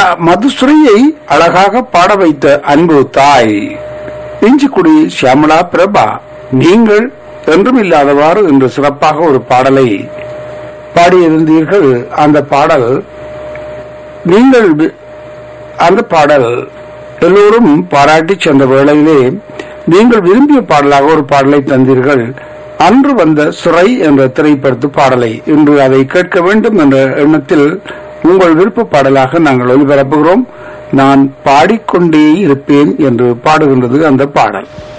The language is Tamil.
அ- மதுசுரையை அழகாக பாட வைத்த அன்பு தாய் இஞ்சிக்குடி சியாமலா பிரபா நீங்கள் என்றும் இல்லாதவாறு இன்று சிறப்பாக ஒரு பாடலை பாடியிருந்தீர்கள் அந்த பாடல் நீங்கள் வி- அந்த பாடல் எல்லோரும் பாராட்டி சென்ற வேளையிலே நீங்கள் விரும்பிய பாடலாக ஒரு பாடலை தந்தீர்கள் அன்று வந்த சிறை என்ற திரைப்படத்து பாடலை இன்று அதை கேட்க வேண்டும் என்ற எண்ணத்தில் உங்கள் விருப்ப பாடலாக நாங்கள் ஒளிபரப்புகிறோம் நான் பாடிக்கொண்டே இருப்பேன் என்று பாடுகின்றது அந்த பாடல்